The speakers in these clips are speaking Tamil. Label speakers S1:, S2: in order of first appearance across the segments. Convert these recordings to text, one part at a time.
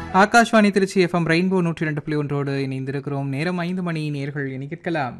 S1: ஆகாஷ்வாணி திருச்சி எஃப்எம் ரெயின்போ நூற்றி ரெண்டு புள்ளி ஒன்றோடு இணைந்திருக்கிறோம் நேரம் ஐந்து மணி நேர்கள் இனி கேட்கலாம்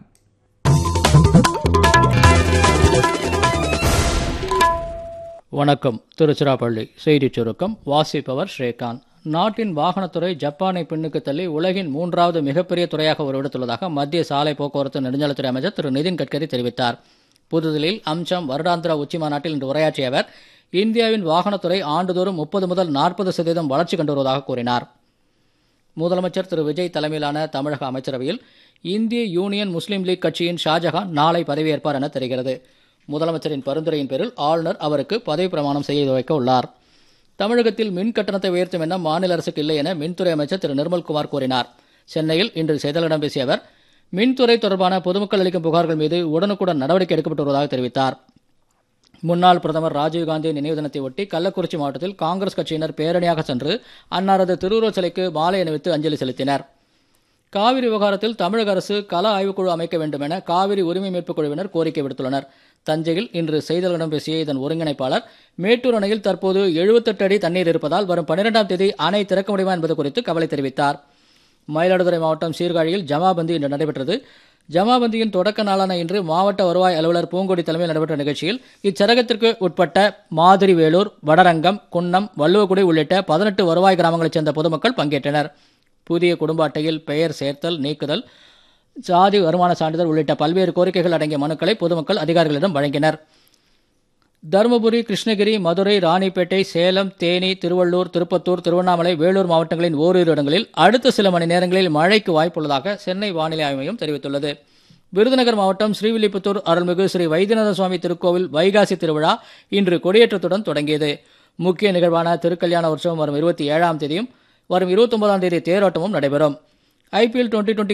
S2: வணக்கம் திருச்சிராப்பள்ளி செய்திச் சுருக்கம் வாசிப்பவர் ஸ்ரீகாந்த் நாட்டின் வாகனத்துறை ஜப்பானை பின்னுக்கு தள்ளி உலகின் மூன்றாவது மிகப்பெரிய துறையாக உருவெடுத்துள்ளதாக மத்திய சாலை போக்குவரத்து நெடுஞ்சாலைத்துறை அமைச்சர் திரு நிதின் கட்கரி தெரிவித்தார் புதுதில்லியில் அம்சம் வருடாந்திர உச்சி மாநாட்டில் இன்று உரையாற்றிய அவர் இந்தியாவின் வாகனத்துறை ஆண்டுதோறும் முப்பது முதல் நாற்பது சதவீதம் வளர்ச்சி கண்டு வருவதாக கூறினார் முதலமைச்சர் திரு விஜய் தலைமையிலான தமிழக அமைச்சரவையில் இந்திய யூனியன் முஸ்லீம் லீக் கட்சியின் ஷாஜஹான் நாளை பதவியேற்பார் என தெரிகிறது முதலமைச்சரின் பரிந்துரையின் பேரில் ஆளுநர் அவருக்கு பதவி பிரமாணம் செய்து வைக்க உள்ளார் தமிழகத்தில் மின் கட்டணத்தை உயர்த்தும் எண்ணம் மாநில அரசுக்கு இல்லை என மின்துறை அமைச்சர் திரு நிர்மல்குமார் கூறினார் சென்னையில் இன்று செய்தியாளர்களிடம் பேசிய அவர் மின்துறை தொடர்பான பொதுமக்கள் அளிக்கும் புகார்கள் மீது உடனுக்குடன் நடவடிக்கை எடுக்கப்பட்டு வருவதாக தெரிவித்தார் முன்னாள் பிரதமர் ராஜீவ்காந்தி நினைவு தினத்தை ஒட்டி கள்ளக்குறிச்சி மாவட்டத்தில் காங்கிரஸ் கட்சியினர் பேரணியாக சென்று அன்னாரது திருவுருவச் சிலைக்கு மாலை அணிவித்து அஞ்சலி செலுத்தினர் காவிரி விவகாரத்தில் தமிழக அரசு கள ஆய்வுக்குழு அமைக்க வேண்டும் என காவிரி உரிமை மீட்புக் குழுவினர் கோரிக்கை விடுத்துள்ளனர் தஞ்சையில் இன்று செய்தியாளர்களிடம் பேசிய இதன் ஒருங்கிணைப்பாளர் மேட்டூர் அணையில் தற்போது எழுபத்தெட்டு அடி தண்ணீர் இருப்பதால் வரும் பன்னிரெண்டாம் தேதி அணை திறக்க முடியுமா என்பது குறித்து கவலை தெரிவித்தார் மயிலாடுதுறை மாவட்டம் சீர்காழியில் ஜமாபந்தி இன்று நடைபெற்றது ஜமாபந்தியின் தொடக்க நாளான இன்று மாவட்ட வருவாய் அலுவலர் பூங்கொடி தலைமையில் நடைபெற்ற நிகழ்ச்சியில் இச்சரகத்திற்கு உட்பட்ட மாதிரி வேலூர் வடரங்கம் குன்னம் வள்ளுவக்குடி உள்ளிட்ட பதினெட்டு வருவாய் கிராமங்களைச் சேர்ந்த பொதுமக்கள் பங்கேற்றனர் புதிய குடும்ப அட்டையில் பெயர் சேர்த்தல் நீக்குதல் சாதி வருமான சான்றிதழ் உள்ளிட்ட பல்வேறு கோரிக்கைகள் அடங்கிய மனுக்களை பொதுமக்கள் அதிகாரிகளிடம் வழங்கினர் தருமபுரி கிருஷ்ணகிரி மதுரை ராணிப்பேட்டை சேலம் தேனி திருவள்ளூர் திருப்பத்தூர் திருவண்ணாமலை வேலூர் மாவட்டங்களின் ஓரிரு இடங்களில் அடுத்த சில மணி நேரங்களில் மழைக்கு வாய்ப்புள்ளதாக சென்னை வானிலை ஆய்வு மையம் தெரிவித்துள்ளது விருதுநகர் மாவட்டம் ஸ்ரீவில்லிபுத்தூர் அருள்மிகு ஸ்ரீ வைத்தியநாத சுவாமி திருக்கோவில் வைகாசி திருவிழா இன்று கொடியேற்றத்துடன் தொடங்கியது முக்கிய நிகழ்வான திருக்கல்யாண உற்சவம் வரும் இருபத்தி ஏழாம் தேதியும் வரும் இருபத்தி ஒன்பதாம் தேதி தேரோட்டமும் நடைபெறும் ஐபிஎல் டுவெண்டி டுவெண்டி